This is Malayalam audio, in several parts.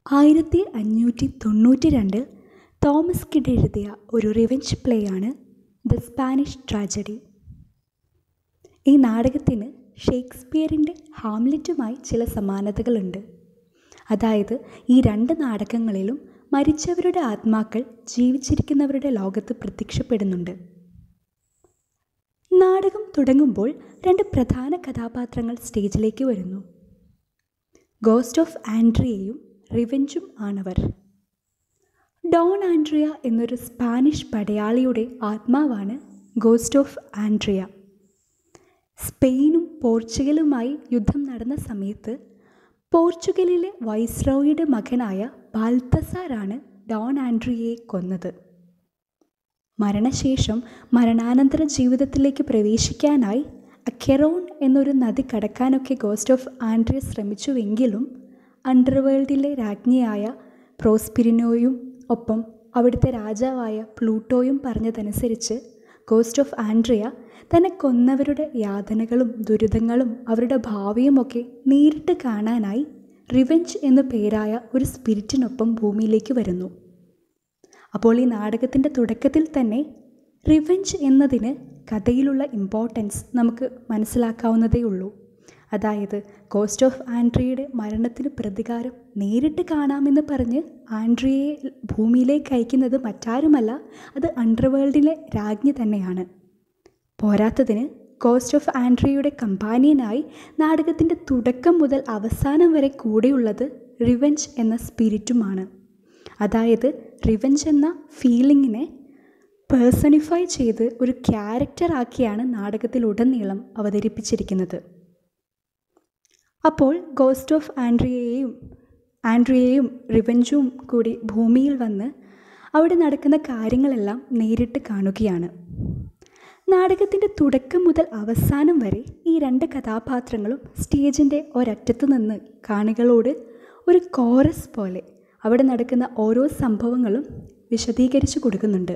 ആയിരത്തി അഞ്ഞൂറ്റി തൊണ്ണൂറ്റി രണ്ടിൽ തോമസ് കിഡ് എഴുതിയ ഒരു റിവെഞ്ച് പ്ലേയാണ് ദ സ്പാനിഷ് ട്രാജഡി ഈ നാടകത്തിന് ഷേക്സ്പിയറിൻ്റെ ഹാംലെറ്റുമായി ചില സമാനതകളുണ്ട് അതായത് ഈ രണ്ട് നാടകങ്ങളിലും മരിച്ചവരുടെ ആത്മാക്കൾ ജീവിച്ചിരിക്കുന്നവരുടെ ലോകത്ത് പ്രത്യക്ഷപ്പെടുന്നുണ്ട് നാടകം തുടങ്ങുമ്പോൾ രണ്ട് പ്രധാന കഥാപാത്രങ്ങൾ സ്റ്റേജിലേക്ക് വരുന്നു ഗോസ്റ്റ് ഓഫ് ആൻഡ്രിയയും റിവെഞ്ചും ആണവർ ഡോൺ ആൻഡ്രിയ എന്നൊരു സ്പാനിഷ് പടയാളിയുടെ ആത്മാവാണ് ഗോസ്റ്റ് ഓഫ് ആൻഡ്രിയ സ്പെയിനും പോർച്ചുഗലുമായി യുദ്ധം നടന്ന സമയത്ത് പോർച്ചുഗലിലെ വൈസ്രോയുടെ മകനായ ബാൽത്തസാറാണ് ഡോൺ ആൻഡ്രിയയെ കൊന്നത് മരണശേഷം മരണാനന്തര ജീവിതത്തിലേക്ക് പ്രവേശിക്കാനായി അക്കെറോൺ എന്നൊരു നദി കടക്കാനൊക്കെ ഗോസ്റ്റ് ഓഫ് ആൻഡ്രിയ ശ്രമിച്ചുവെങ്കിലും അണ്ടർവേൾഡിലെ രാജ്ഞിയായ പ്രോസ്പിരിനോയും ഒപ്പം അവിടുത്തെ രാജാവായ പ്ലൂട്ടോയും പറഞ്ഞതനുസരിച്ച് ഗോസ്റ്റ് ഓഫ് ആൻഡ്രിയ തന്നെ കൊന്നവരുടെ യാതനകളും ദുരിതങ്ങളും അവരുടെ ഭാവിയുമൊക്കെ നേരിട്ട് കാണാനായി റിവെഞ്ച് എന്നു പേരായ ഒരു സ്പിരിറ്റിനൊപ്പം ഭൂമിയിലേക്ക് വരുന്നു അപ്പോൾ ഈ നാടകത്തിൻ്റെ തുടക്കത്തിൽ തന്നെ റിവെഞ്ച് എന്നതിന് കഥയിലുള്ള ഇമ്പോർട്ടൻസ് നമുക്ക് മനസ്സിലാക്കാവുന്നതേ ഉള്ളൂ അതായത് ഗോസ്റ്റ് ഓഫ് ആൻഡ്രിയയുടെ മരണത്തിന് പ്രതികാരം നേരിട്ട് കാണാമെന്ന് പറഞ്ഞ് ആൻഡ്രിയയെ ഭൂമിയിലേക്ക് അയക്കുന്നത് മറ്റാരുമല്ല അത് അണ്ടർവേൾഡിലെ രാജ്ഞി തന്നെയാണ് പോരാത്തതിന് ഗോസ്റ്റ് ഓഫ് ആൻഡ്രിയയുടെ കമ്പാനിയനായി നാടകത്തിൻ്റെ തുടക്കം മുതൽ അവസാനം വരെ കൂടെയുള്ളത് റിവെഞ്ച് എന്ന സ്പിരിറ്റുമാണ് അതായത് റിവെഞ്ച് എന്ന ഫീലിങ്ങിനെ പേഴ്സണിഫൈ ചെയ്ത് ഒരു ക്യാരക്ടറാക്കിയാണ് നാടകത്തിലുടനീളം അവതരിപ്പിച്ചിരിക്കുന്നത് അപ്പോൾ ഗോസ്റ്റ് ഓഫ് ആൻഡ്രിയയെയും ആൻഡ്രിയയും റിവെഞ്ചും കൂടി ഭൂമിയിൽ വന്ന് അവിടെ നടക്കുന്ന കാര്യങ്ങളെല്ലാം നേരിട്ട് കാണുകയാണ് നാടകത്തിൻ്റെ തുടക്കം മുതൽ അവസാനം വരെ ഈ രണ്ട് കഥാപാത്രങ്ങളും സ്റ്റേജിൻ്റെ ഒരറ്റത്ത് നിന്ന് കാണികളോട് ഒരു കോറസ് പോലെ അവിടെ നടക്കുന്ന ഓരോ സംഭവങ്ങളും വിശദീകരിച്ചു കൊടുക്കുന്നുണ്ട്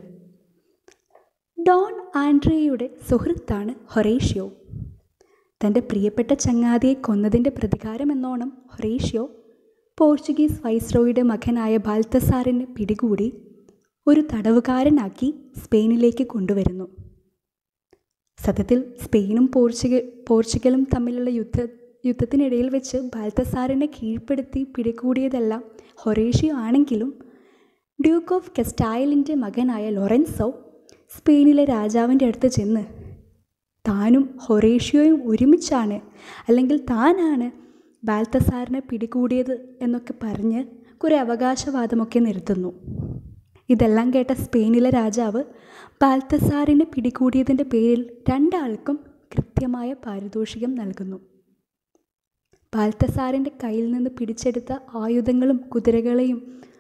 ഡോൺ ആൻഡ്രിയയുടെ സുഹൃത്താണ് ഹൊറേഷ്യോ തൻ്റെ പ്രിയപ്പെട്ട ചങ്ങാതിയെ കൊന്നതിൻ്റെ പ്രതികാരമെന്നോണം ഹൊറേഷ്യോ പോർച്ചുഗീസ് വൈസ്രോയുടെ മകനായ ബാൽത്തസാറിനെ പിടികൂടി ഒരു തടവുകാരനാക്കി സ്പെയിനിലേക്ക് കൊണ്ടുവരുന്നു സത്യത്തിൽ സ്പെയിനും പോർച്ചുഗ പോർച്ചുഗലും തമ്മിലുള്ള യുദ്ധ യുദ്ധത്തിനിടയിൽ വെച്ച് ബാൽത്തസാറിനെ കീഴ്പ്പെടുത്തി പിടികൂടിയതെല്ലാം ഹൊറേഷ്യോ ആണെങ്കിലും ഡ്യൂക്ക് ഓഫ് കെസ്റ്റായലിൻ്റെ മകനായ ലൊറൻസോ സ്പെയിനിലെ രാജാവിൻ്റെ അടുത്ത് ചെന്ന് താനും ഹൊറേഷ്യോയും ഒരുമിച്ചാണ് അല്ലെങ്കിൽ താനാണ് ബാൽത്തസാറിനെ പിടികൂടിയത് എന്നൊക്കെ പറഞ്ഞ് കുറേ അവകാശവാദമൊക്കെ നിർത്തുന്നു ഇതെല്ലാം കേട്ട സ്പെയിനിലെ രാജാവ് ബാൽത്തസാറിനെ പിടികൂടിയതിൻ്റെ പേരിൽ രണ്ടാൾക്കും കൃത്യമായ പാരിതോഷികം നൽകുന്നു ബാൽത്തസാറിൻ്റെ കയ്യിൽ നിന്ന് പിടിച്ചെടുത്ത ആയുധങ്ങളും കുതിരകളെയും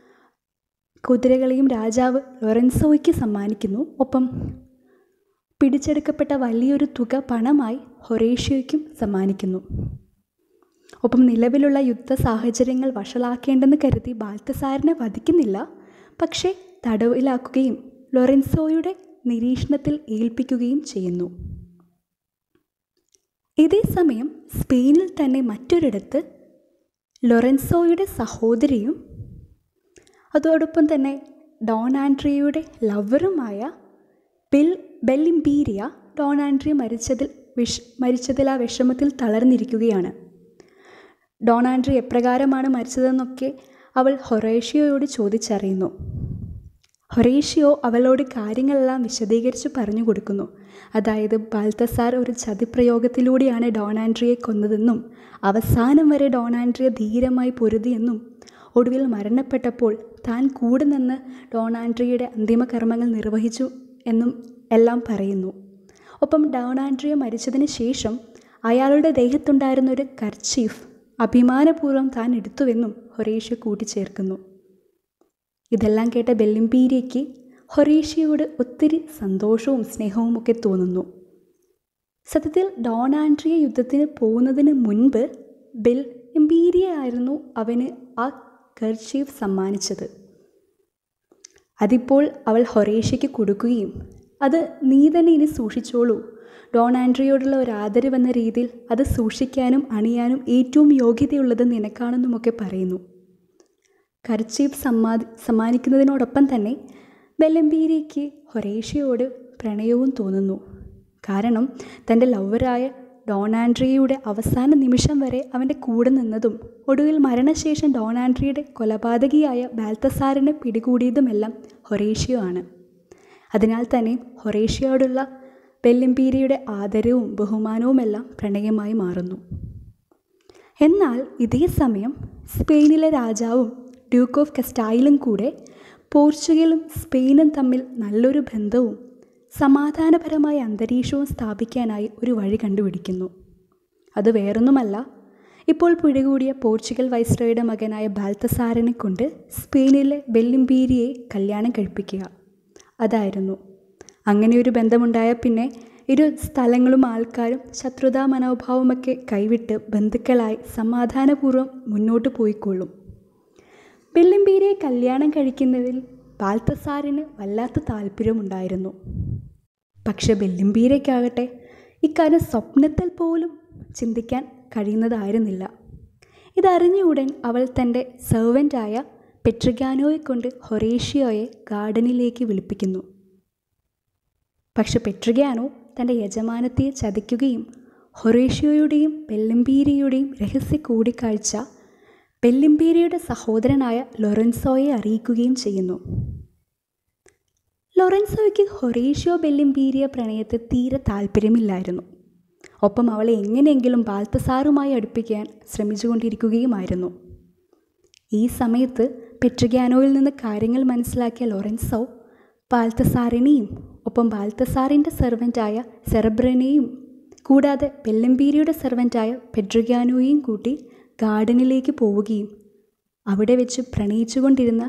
കുതിരകളെയും രാജാവ് ലൊറൻസോയ്ക്ക് സമ്മാനിക്കുന്നു ഒപ്പം പിടിച്ചെടുക്കപ്പെട്ട വലിയൊരു തുക പണമായി ഹൊറേഷ്യോയ്ക്കും സമ്മാനിക്കുന്നു ഒപ്പം നിലവിലുള്ള യുദ്ധ സാഹചര്യങ്ങൾ വഷളാക്കേണ്ടെന്ന് കരുതി ബാൽത്തസാറിനെ വധിക്കുന്നില്ല പക്ഷേ തടവിലാക്കുകയും ലൊറൻസോയുടെ നിരീക്ഷണത്തിൽ ഏൽപ്പിക്കുകയും ചെയ്യുന്നു ഇതേ സമയം സ്പെയിനിൽ തന്നെ മറ്റൊരിടത്ത് ലൊറൻസോയുടെ സഹോദരിയും അതോടൊപ്പം തന്നെ ഡോൺ ആൻഡ്രിയയുടെ ലവറുമായ ബെൽ ബെല്ലിംപീരിയ ഡോൺ ആൻഡ്രിയ മരിച്ചതിൽ വിഷ് മരിച്ചതിൽ ആ വിഷമത്തിൽ തളർന്നിരിക്കുകയാണ് ഡോൺ ആൻഡ്രി എപ്രകാരമാണ് മരിച്ചതെന്നൊക്കെ അവൾ ഹൊറേഷ്യോയോട് ചോദിച്ചറിയുന്നു ഹൊറേഷ്യോ അവളോട് കാര്യങ്ങളെല്ലാം വിശദീകരിച്ച് പറഞ്ഞു കൊടുക്കുന്നു അതായത് ബാൽത്തസാർ ഒരു ചതിപ്രയോഗത്തിലൂടെയാണ് ഡോൺ ആൻഡ്രിയെ കൊന്നതെന്നും അവസാനം വരെ ഡോൺ ആൻഡ്രിയ ധീരമായി പൊരുതിയെന്നും ഒടുവിൽ മരണപ്പെട്ടപ്പോൾ താൻ കൂടെ നിന്ന് ഡോൺ ആൻഡ്രിയയുടെ അന്തിമകർമ്മങ്ങൾ നിർവഹിച്ചു എന്നും എല്ലാം പറയുന്നു ഒപ്പം ഡോൺ ആൻഡ്രിയ മരിച്ചതിന് ശേഷം അയാളുടെ ദേഹത്തുണ്ടായിരുന്ന ഒരു കർച്ചീഫ് അഭിമാനപൂർവ്വം താൻ എടുത്തുവെന്നും ഹൊറേഷ്യ കൂട്ടിച്ചേർക്കുന്നു ഇതെല്ലാം കേട്ട ബെല്ലിംപീരിയയ്ക്ക് ഹൊറേഷ്യയോട് ഒത്തിരി സന്തോഷവും സ്നേഹവും ഒക്കെ തോന്നുന്നു സത്യത്തിൽ ഡോൺ ആൻഡ്രിയ യുദ്ധത്തിന് പോകുന്നതിന് മുൻപ് ബെൽ എംപീരിയ ആയിരുന്നു അവന് ആ കർച്ചീഫ് സമ്മാനിച്ചത് അതിപ്പോൾ അവൾ ഹൊറേഷ്യയ്ക്ക് കൊടുക്കുകയും അത് നീ തന്നെ ഇനി സൂക്ഷിച്ചോളൂ ഡോൺ ആൻഡ്രിയോടുള്ള ഒരു ആദരവെന്ന രീതിയിൽ അത് സൂക്ഷിക്കാനും അണിയാനും ഏറ്റവും യോഗ്യതയുള്ളത് നിനക്കാണെന്നുമൊക്കെ പറയുന്നു കർച്ചീഫ് സമ്മാ സമ്മാനിക്കുന്നതിനോടൊപ്പം തന്നെ ബെല്ലംബീരിക്ക് ഹൊറേഷ്യയോട് പ്രണയവും തോന്നുന്നു കാരണം തൻ്റെ ലവറായ ഡോൺ ആൻഡ്രിയയുടെ അവസാന നിമിഷം വരെ അവൻ്റെ കൂടെ നിന്നതും ഒടുവിൽ മരണശേഷം ഡോൺ ആൻഡ്രിയയുടെ കൊലപാതകിയായ ബാൽത്തസാറിനെ പിടികൂടിയതുമെല്ലാം ഹൊറേഷ്യോ ആണ് അതിനാൽ തന്നെ ഹൊറേഷ്യയോടുള്ള ബെല്ലിംപീരിയുടെ ആദരവും ബഹുമാനവുമെല്ലാം പ്രണയമായി മാറുന്നു എന്നാൽ ഇതേ സമയം സ്പെയിനിലെ രാജാവും ഡ്യൂക്ക് ഓഫ് കസ്റ്റായിലും കൂടെ പോർച്ചുഗലും സ്പെയിനും തമ്മിൽ നല്ലൊരു ബന്ധവും സമാധാനപരമായ അന്തരീക്ഷവും സ്ഥാപിക്കാനായി ഒരു വഴി കണ്ടുപിടിക്കുന്നു അത് വേറൊന്നുമല്ല ഇപ്പോൾ പിടികൂടിയ പോർച്ചുഗൽ വൈസ്രോയുടെ മകനായ ബാൽത്തസാറിനെ കൊണ്ട് സ്പെയിനിലെ ബെല്ലിംപീരിയെ കല്യാണം കഴിപ്പിക്കുക അതായിരുന്നു അങ്ങനെ ഒരു ബന്ധമുണ്ടായ പിന്നെ ഇരു സ്ഥലങ്ങളും ആൾക്കാരും ശത്രുതാ മനോഭാവമൊക്കെ കൈവിട്ട് ബന്ധുക്കളായി സമാധാനപൂർവ്വം മുന്നോട്ട് പോയിക്കൊള്ളും ബെല്ലിംപീരിയെ കല്യാണം കഴിക്കുന്നതിൽ ബാൽത്തസാറിന് വല്ലാത്ത താല്പര്യമുണ്ടായിരുന്നു പക്ഷെ ബെല്ലിംപീരയ്ക്കാകട്ടെ ഇക്കാര്യം സ്വപ്നത്തിൽ പോലും ചിന്തിക്കാൻ കഴിയുന്നതായിരുന്നില്ല ഇതറിഞ്ഞ ഉടൻ അവൾ തൻ്റെ സെർവൻ്റായ പെട്രിഗാനോയെ കൊണ്ട് ഹൊറേഷ്യോയെ ഗാർഡനിലേക്ക് വിളിപ്പിക്കുന്നു പക്ഷെ പെട്രിഗാനോ തൻ്റെ യജമാനത്തെ ചതിക്കുകയും ഹൊറേഷ്യോയുടെയും ബെല്ലിംപീരിയുടെയും രഹസ്യ കൂടിക്കാഴ്ച ബെല്ലിംപീരിയുടെ സഹോദരനായ ലൊറൻസോയെ അറിയിക്കുകയും ചെയ്യുന്നു ലൊറൻസോയ്ക്ക് ഹൊറേഷ്യോ ബെല്ലിംപീരിയ പ്രണയത്തെ തീരെ താല്പര്യമില്ലായിരുന്നു ഒപ്പം അവളെ എങ്ങനെയെങ്കിലും ബാൽത്തസാറുമായി അടുപ്പിക്കാൻ ശ്രമിച്ചുകൊണ്ടിരിക്കുകയുമായിരുന്നു ഈ സമയത്ത് പെട്രിഗാനോയിൽ നിന്ന് കാര്യങ്ങൾ മനസ്സിലാക്കിയ ലൊറൻസോ ബാൽത്തസാറിനെയും ഒപ്പം ബാൽത്തസാറിൻ്റെ സെർവൻ്റായ സെറബ്രനെയും കൂടാതെ ബെല്ലംപീരിയുടെ സെർവൻ്റായ പെട്രിഗാനോയെയും കൂട്ടി ഗാർഡനിലേക്ക് പോവുകയും അവിടെ വെച്ച് പ്രണയിച്ചുകൊണ്ടിരുന്ന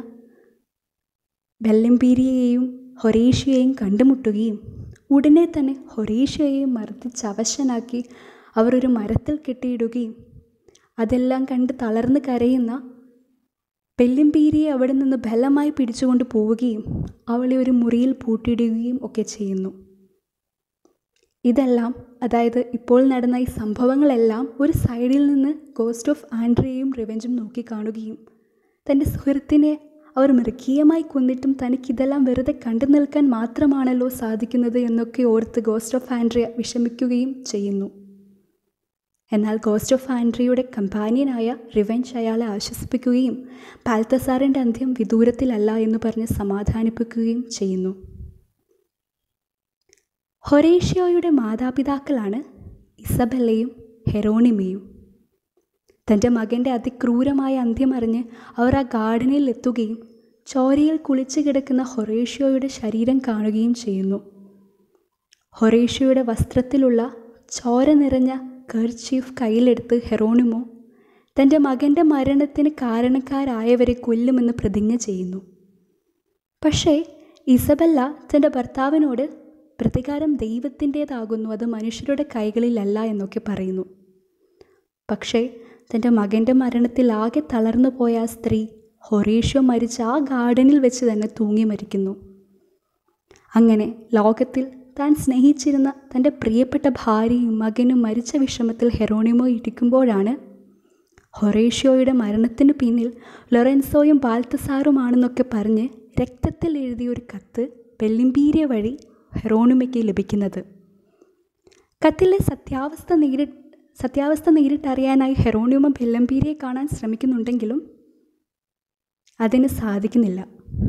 ബെല്ലംപീരിയെയും ഹൊറേഷ്യയെയും കണ്ടുമുട്ടുകയും ഉടനെ തന്നെ ഹൊറേഷ്യയെയും മർദ്ദിച്ച് അവശനാക്കി അവർ ഒരു മരത്തിൽ കെട്ടിയിടുകയും അതെല്ലാം കണ്ട് തളർന്ന് കരയുന്ന ബെല്ലിംപീരിയെ അവിടെ നിന്ന് ബലമായി പിടിച്ചുകൊണ്ട് പോവുകയും അവളെ ഒരു മുറിയിൽ പൂട്ടിയിടുകയും ഒക്കെ ചെയ്യുന്നു ഇതെല്ലാം അതായത് ഇപ്പോൾ നടന്ന ഈ സംഭവങ്ങളെല്ലാം ഒരു സൈഡിൽ നിന്ന് ഗോസ്റ്റ് ഓഫ് ആൻഡ്രിയയും റിവെഞ്ചും നോക്കിക്കാണുകയും തൻ്റെ സുഹൃത്തിനെ അവർ മൃഗീയമായി കൊന്നിട്ടും തനിക്കിതെല്ലാം വെറുതെ കണ്ടു നിൽക്കാൻ മാത്രമാണല്ലോ സാധിക്കുന്നത് എന്നൊക്കെ ഓർത്ത് ഗോസ്റ്റ് ഓഫ് ആൻഡ്രിയ വിഷമിക്കുകയും ചെയ്യുന്നു എന്നാൽ ഗോസ്റ്റ് ഓഫ് ആൻഡ്രിയയുടെ കമ്പാനിയനായ റിവെഞ്ച് അയാളെ ആശ്വസിപ്പിക്കുകയും പാൽത്തസാറിൻ്റെ അന്ത്യം വിദൂരത്തിലല്ല എന്ന് പറഞ്ഞ് സമാധാനിപ്പിക്കുകയും ചെയ്യുന്നു ഹൊറേഷ്യോയുടെ മാതാപിതാക്കളാണ് ഇസബെല്ലയും ഹെറോണിമയും തൻ്റെ മകൻ്റെ അതിക്രൂരമായ അന്ത്യമറിഞ്ഞ് അവർ ആ ഗാർഡനിൽ എത്തുകയും ചോരയിൽ കുളിച്ചു കിടക്കുന്ന ഹൊറേഷ്യോയുടെ ശരീരം കാണുകയും ചെയ്യുന്നു ഹൊറേഷ്യോയുടെ വസ്ത്രത്തിലുള്ള ചോര നിറഞ്ഞ കർച്ചീഫ് കയ്യിലെടുത്ത് ഹെറോണിമോ തൻ്റെ മകൻ്റെ മരണത്തിന് കാരണക്കാരായവരെ കൊല്ലുമെന്ന് പ്രതിജ്ഞ ചെയ്യുന്നു പക്ഷേ ഇസബല്ല തൻ്റെ ഭർത്താവിനോട് പ്രതികാരം ദൈവത്തിൻ്റേതാകുന്നു അത് മനുഷ്യരുടെ കൈകളിലല്ല എന്നൊക്കെ പറയുന്നു പക്ഷേ തൻ്റെ മകൻ്റെ മരണത്തിൽ ആകെ തളർന്നു പോയ ആ സ്ത്രീ ഹൊറേഷ്യോ മരിച്ച ആ ഗാർഡനിൽ വെച്ച് തന്നെ തൂങ്ങി മരിക്കുന്നു അങ്ങനെ ലോകത്തിൽ താൻ സ്നേഹിച്ചിരുന്ന തൻ്റെ പ്രിയപ്പെട്ട ഭാര്യയും മകനും മരിച്ച വിഷമത്തിൽ ഹെറോണിമോ ഇരിക്കുമ്പോഴാണ് ഹൊറേഷ്യോയുടെ മരണത്തിന് പിന്നിൽ ലൊറൻസോയും ബാൽത്തസാറുമാണെന്നൊക്കെ പറഞ്ഞ് രക്തത്തിൽ എഴുതിയ ഒരു കത്ത് ബെല്ലിംപീരിയ വഴി ഹെറോണിമയ്ക്ക് ലഭിക്കുന്നത് കത്തിലെ സത്യാവസ്ഥ നേരി സത്യാവസ്ഥ നേരിട്ടറിയാനായി ഹെറോണിമ ബെല്ലംപീരിയെ കാണാൻ ശ്രമിക്കുന്നുണ്ടെങ്കിലും അതിന് സാധിക്കുന്നില്ല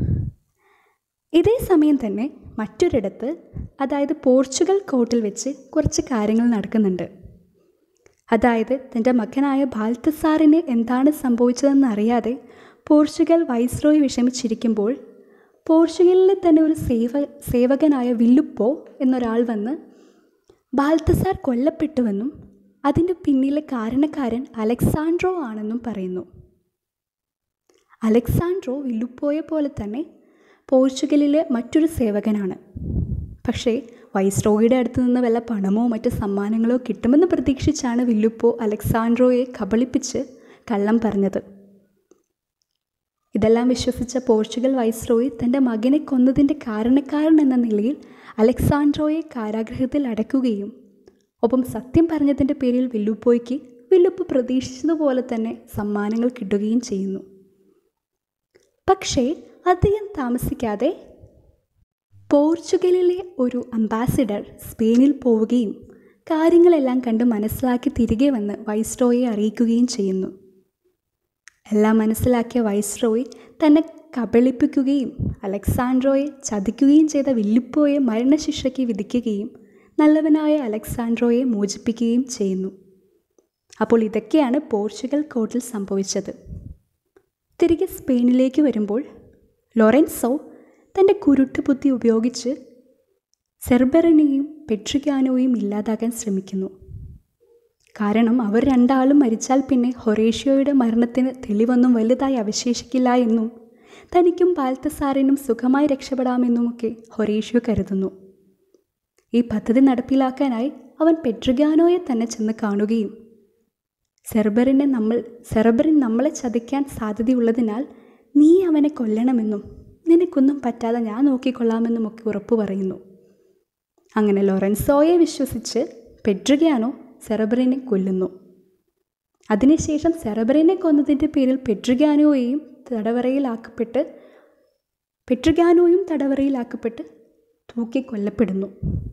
ഇതേ സമയം തന്നെ മറ്റൊരിടത്ത് അതായത് പോർച്ചുഗൽ കോർട്ടിൽ വെച്ച് കുറച്ച് കാര്യങ്ങൾ നടക്കുന്നുണ്ട് അതായത് തൻ്റെ മകനായ ബാൽത്തസാറിന് എന്താണ് സംഭവിച്ചതെന്ന് അറിയാതെ പോർച്ചുഗൽ വൈസ്രോയി വിഷമിച്ചിരിക്കുമ്പോൾ പോർച്ചുഗലിലെ തന്നെ ഒരു സേവ സേവകനായ വില്ലുപ്പോ എന്നൊരാൾ വന്ന് ബാൽത്തസാർ കൊല്ലപ്പെട്ടുവെന്നും അതിൻ്റെ പിന്നിലെ കാരണക്കാരൻ അലക്സാൻഡ്രോ ആണെന്നും പറയുന്നു അലക്സാൻഡ്രോ വില്ലുപ്പോയെ പോലെ തന്നെ പോർച്ചുഗലിലെ മറ്റൊരു സേവകനാണ് പക്ഷേ വൈസ്രോയുടെ അടുത്ത് നിന്ന് വല്ല പണമോ മറ്റ് സമ്മാനങ്ങളോ കിട്ടുമെന്ന് പ്രതീക്ഷിച്ചാണ് വില്ലുപ്പോ അലക്സാൻഡ്രോയെ കബളിപ്പിച്ച് കള്ളം പറഞ്ഞത് ഇതെല്ലാം വിശ്വസിച്ച പോർച്ചുഗൽ വൈസ്രോയി തൻ്റെ മകനെ കൊന്നതിൻ്റെ കാരണക്കാരൻ എന്ന നിലയിൽ അലക്സാൻഡ്രോയെ കാരാഗ്രഹത്തിൽ അടയ്ക്കുകയും ഒപ്പം സത്യം പറഞ്ഞതിൻ്റെ പേരിൽ വില്ലുപ്പോയ്ക്ക് വില്ലുപ്പ് പ്രതീക്ഷിച്ചതുപോലെ തന്നെ സമ്മാനങ്ങൾ കിട്ടുകയും ചെയ്യുന്നു പക്ഷേ അധികം താമസിക്കാതെ പോർച്ചുഗലിലെ ഒരു അംബാസിഡർ സ്പെയിനിൽ പോവുകയും കാര്യങ്ങളെല്ലാം കണ്ട് മനസ്സിലാക്കി തിരികെ വന്ന് വൈസ്രോയെ അറിയിക്കുകയും ചെയ്യുന്നു എല്ലാം മനസ്സിലാക്കിയ വൈസ്രോയ് തന്നെ കബളിപ്പിക്കുകയും അലക്സാൻഡ്രോയെ ചതിക്കുകയും ചെയ്ത വില്ലിപ്പോയെ മരണശിക്ഷയ്ക്ക് വിധിക്കുകയും നല്ലവനായ അലക്സാൻഡ്രോയെ മോചിപ്പിക്കുകയും ചെയ്യുന്നു അപ്പോൾ ഇതൊക്കെയാണ് പോർച്ചുഗൽ കോർട്ടിൽ സംഭവിച്ചത് തിരികെ സ്പെയിനിലേക്ക് വരുമ്പോൾ ലൊറൻസോ തൻ്റെ കുരുട്ട് ബുദ്ധി ഉപയോഗിച്ച് സെർബറിനെയും പെട്രിഗാനോയും ഇല്ലാതാക്കാൻ ശ്രമിക്കുന്നു കാരണം അവർ രണ്ടാളും മരിച്ചാൽ പിന്നെ ഹൊറേഷ്യോയുടെ മരണത്തിന് തെളിവൊന്നും വലുതായി അവശേഷിക്കില്ല എന്നും തനിക്കും ബാൽത്തസാറിനും സുഖമായി രക്ഷപ്പെടാമെന്നുമൊക്കെ ഹൊറേഷ്യോ കരുതുന്നു ഈ പദ്ധതി നടപ്പിലാക്കാനായി അവൻ പെട്രിഗാനോയെ തന്നെ ചെന്ന് കാണുകയും സെർബറിനെ നമ്മൾ സെർബറിൻ നമ്മളെ ചതിക്കാൻ സാധ്യതയുള്ളതിനാൽ നീ അവനെ കൊല്ലണമെന്നും നിനക്കൊന്നും പറ്റാതെ ഞാൻ നോക്കിക്കൊള്ളാമെന്നും ഒക്കെ ഉറപ്പു പറയുന്നു അങ്ങനെ ലൊറൻസോയെ വിശ്വസിച്ച് പെട്രിഗാനോ സെറബറിനെ കൊല്ലുന്നു അതിനുശേഷം സെറബറിനെ കൊന്നതിൻ്റെ പേരിൽ പെട്രിഗാനോയെയും തടവറയിലാക്കപ്പെട്ട് പെട്രിഗാനോയും തടവറയിലാക്കപ്പെട്ട് തൂക്കിക്കൊല്ലപ്പെടുന്നു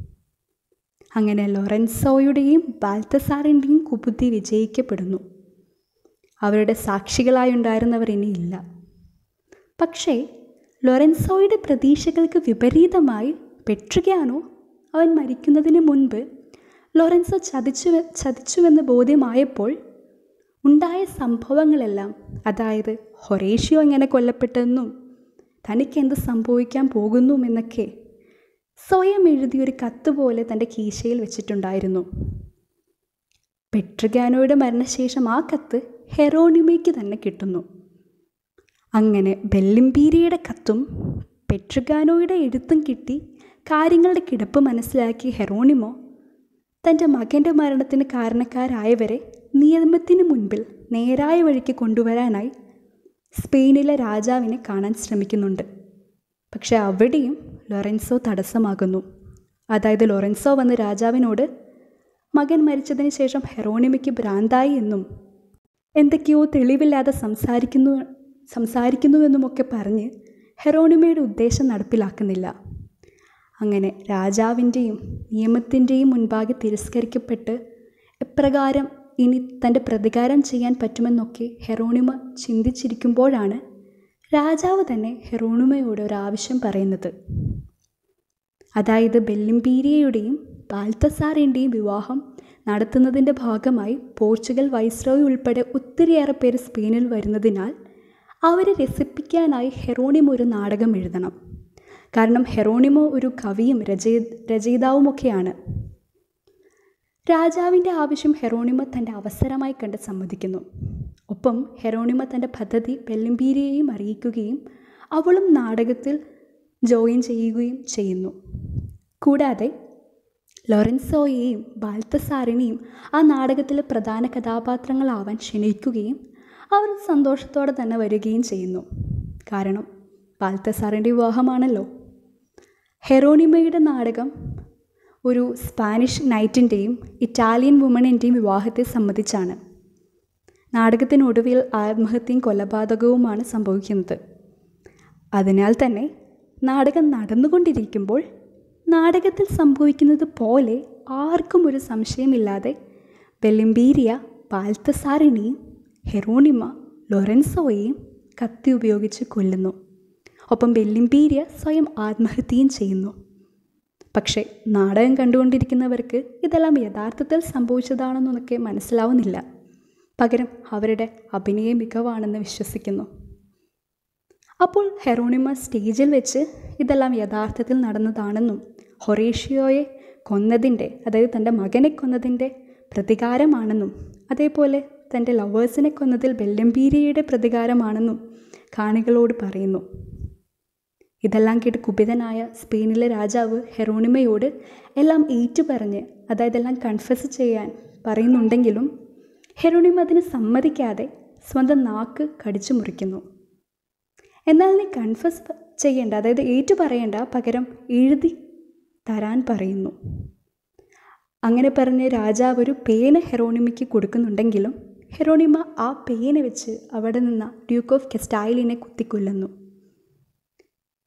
അങ്ങനെ ലൊറൻസോയുടെയും ബാൽത്തസാറിൻ്റെയും കുബുദ്ധി വിജയിക്കപ്പെടുന്നു അവരുടെ സാക്ഷികളായുണ്ടായിരുന്നവർ ഇനിയില്ല പക്ഷേ ലൊറൻസോയുടെ പ്രതീക്ഷകൾക്ക് വിപരീതമായി പെട്രിഗാനോ അവൻ മരിക്കുന്നതിന് മുൻപ് ലോറൻസോ ചതിച്ചു ചതിച്ചുവെന്ന് ബോധ്യമായപ്പോൾ ഉണ്ടായ സംഭവങ്ങളെല്ലാം അതായത് ഹൊറേഷ്യോ എങ്ങനെ കൊല്ലപ്പെട്ടെന്നും തനിക്ക് എന്ത് സംഭവിക്കാൻ പോകുന്നുവെന്നൊക്കെ സ്വയം എഴുതിയൊരു കത്ത് പോലെ തൻ്റെ കീശയിൽ വെച്ചിട്ടുണ്ടായിരുന്നു പെട്രിഗാനോയുടെ മരണശേഷം ആ കത്ത് ഹെറോണിമയ്ക്ക് തന്നെ കിട്ടുന്നു അങ്ങനെ ബെല്ലിംപീരിയുടെ കത്തും പെട്രിഗാനോയുടെ എഴുത്തും കിട്ടി കാര്യങ്ങളുടെ കിടപ്പ് മനസ്സിലാക്കി ഹെറോണിമോ തൻ്റെ മകൻ്റെ മരണത്തിന് കാരണക്കാരായവരെ നിയമത്തിന് മുൻപിൽ നേരായ വഴിക്ക് കൊണ്ടുവരാനായി സ്പെയിനിലെ രാജാവിനെ കാണാൻ ശ്രമിക്കുന്നുണ്ട് പക്ഷെ അവിടെയും ലൊറൻസോ തടസ്സമാകുന്നു അതായത് ലൊറൻസോ വന്ന് രാജാവിനോട് മകൻ മരിച്ചതിന് ശേഷം ഹെറോണിമയ്ക്ക് ഭ്രാന്തായി എന്നും എന്തൊക്കെയോ തെളിവില്ലാതെ സംസാരിക്കുന്നു സംസാരിക്കുന്നുവെന്നുമൊക്കെ പറഞ്ഞ് ഹെറോണിമയുടെ ഉദ്ദേശം നടപ്പിലാക്കുന്നില്ല അങ്ങനെ രാജാവിൻ്റെയും നിയമത്തിൻ്റെയും മുൻപാകെ തിരസ്കരിക്കപ്പെട്ട് എപ്രകാരം ഇനി തൻ്റെ പ്രതികാരം ചെയ്യാൻ പറ്റുമെന്നൊക്കെ ഹെറോണിമ ചിന്തിച്ചിരിക്കുമ്പോഴാണ് രാജാവ് തന്നെ ഹെറോണിമയോട് ഒരു ആവശ്യം പറയുന്നത് അതായത് ബെല്ലിംപീരിയയുടെയും ബാൽത്തസാറിൻ്റെയും വിവാഹം നടത്തുന്നതിൻ്റെ ഭാഗമായി പോർച്ചുഗൽ വൈസ്രോയി ഉൾപ്പെടെ ഒത്തിരിയേറെ പേര് സ്പെയിനിൽ വരുന്നതിനാൽ അവരെ രസിപ്പിക്കാനായി ഹെറോണിമ ഒരു നാടകം എഴുതണം കാരണം ഹെറോണിമോ ഒരു കവിയും രചയി രചയിതാവുമൊക്കെയാണ് രാജാവിൻ്റെ ആവശ്യം ഹെറോണിമ തൻ്റെ അവസരമായി കണ്ട് സമ്മതിക്കുന്നു ഒപ്പം ഹെറോണിമ തൻ്റെ പദ്ധതി വെല്ലിമ്പീരിയെയും അറിയിക്കുകയും അവളും നാടകത്തിൽ ജോയിൻ ചെയ്യുകയും ചെയ്യുന്നു കൂടാതെ ലോറൻസോയെയും ബാൽത്തസാറിനെയും ആ നാടകത്തിലെ പ്രധാന കഥാപാത്രങ്ങളാവാൻ ക്ഷണിക്കുകയും അവർ സന്തോഷത്തോടെ തന്നെ വരികയും ചെയ്യുന്നു കാരണം ബാൽത്തസാറിൻ്റെ വിവാഹമാണല്ലോ ഹെറോണിമയുടെ നാടകം ഒരു സ്പാനിഷ് നൈറ്റിൻ്റെയും ഇറ്റാലിയൻ വുമണിൻ്റെയും വിവാഹത്തെ സംബന്ധിച്ചാണ് നാടകത്തിനൊടുവിൽ ആത്മഹത്യയും കൊലപാതകവുമാണ് സംഭവിക്കുന്നത് അതിനാൽ തന്നെ നാടകം നടന്നുകൊണ്ടിരിക്കുമ്പോൾ നാടകത്തിൽ സംഭവിക്കുന്നത് പോലെ ആർക്കും ഒരു സംശയമില്ലാതെ വെല്ലിമ്പീരിയ പാൽത്തസാറിനെയും ഹെറോണിമ ലൊറൻസോയെയും കത്തി ഉപയോഗിച്ച് കൊല്ലുന്നു ഒപ്പം വെല്ലിമ്പീരിയ സ്വയം ആത്മഹത്യയും ചെയ്യുന്നു പക്ഷേ നാടകം കണ്ടുകൊണ്ടിരിക്കുന്നവർക്ക് ഇതെല്ലാം യഥാർത്ഥത്തിൽ സംഭവിച്ചതാണെന്നൊക്കെ മനസ്സിലാവുന്നില്ല പകരം അവരുടെ അഭിനയ മികവാണെന്ന് വിശ്വസിക്കുന്നു അപ്പോൾ ഹെറോണിമ സ്റ്റേജിൽ വെച്ച് ഇതെല്ലാം യഥാർത്ഥത്തിൽ നടന്നതാണെന്നും ഹൊറേഷ്യോയെ കൊന്നതിൻ്റെ അതായത് തൻ്റെ മകനെ കൊന്നതിൻ്റെ പ്രതികാരമാണെന്നും അതേപോലെ തൻ്റെ ലവേഴ്സിനെ കൊന്നതിൽ ബെല്ലംപീരിയയുടെ പ്രതികാരമാണെന്നും കാണികളോട് പറയുന്നു ഇതെല്ലാം കേട്ട് കുപിതനായ സ്പെയിനിലെ രാജാവ് ഹെറോണിമയോട് എല്ലാം ഏറ്റുപറഞ്ഞ് അതായത് എല്ലാം കൺഫസ് ചെയ്യാൻ പറയുന്നുണ്ടെങ്കിലും ഹെറോണിമ അതിന് സമ്മതിക്കാതെ സ്വന്തം നാക്ക് കടിച്ചു മുറിക്കുന്നു എന്നാൽ നീ കൺഫസ് ചെയ്യേണ്ട അതായത് ഏറ്റു പറയേണ്ട പകരം എഴുതി തരാൻ പറയുന്നു അങ്ങനെ പറഞ്ഞ് രാജാവ് ഒരു പേന ഹെറോണിമയ്ക്ക് കൊടുക്കുന്നുണ്ടെങ്കിലും ഹെറോണിമ ആ പേന വെച്ച് അവിടെ നിന്ന് ഡ്യൂക്ക് ഓഫ് കെസ്റ്റൈലിനെ കുത്തിക്കൊല്ലുന്നു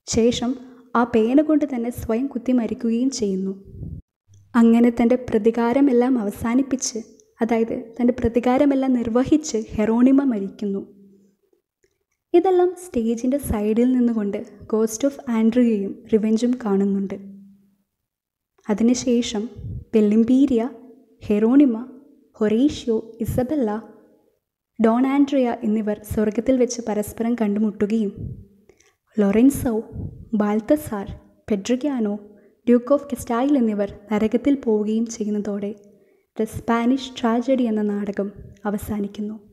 ശേഷം ആ പേന കൊണ്ട് തന്നെ സ്വയം കുത്തി മരിക്കുകയും ചെയ്യുന്നു അങ്ങനെ തൻ്റെ പ്രതികാരമെല്ലാം അവസാനിപ്പിച്ച് അതായത് തൻ്റെ പ്രതികാരമെല്ലാം നിർവഹിച്ച് ഹെറോണിമ മരിക്കുന്നു ഇതെല്ലാം സ്റ്റേജിൻ്റെ സൈഡിൽ നിന്നുകൊണ്ട് ഗോസ്റ്റ് ഓഫ് ആൻഡ്രിയയും റിവെഞ്ചും കാണുന്നുണ്ട് അതിനുശേഷം Belimperia Hieronimo Horatio Isabella Don Andrea എന്നിവർ സ്വർഗത്തിൽ വെച്ച് പരസ്പരം കണ്ടുമുട്ടുകയും Lorenzo Balthazar Pedringano duke of Castile എന്നിവർ നരകത്തിൽ പോവുകയും ചെയ്യുന്നതോടെ ദ സ്പാനിഷ് ട്രാജഡി എന്ന നാടകം അവസാനിക്കുന്നു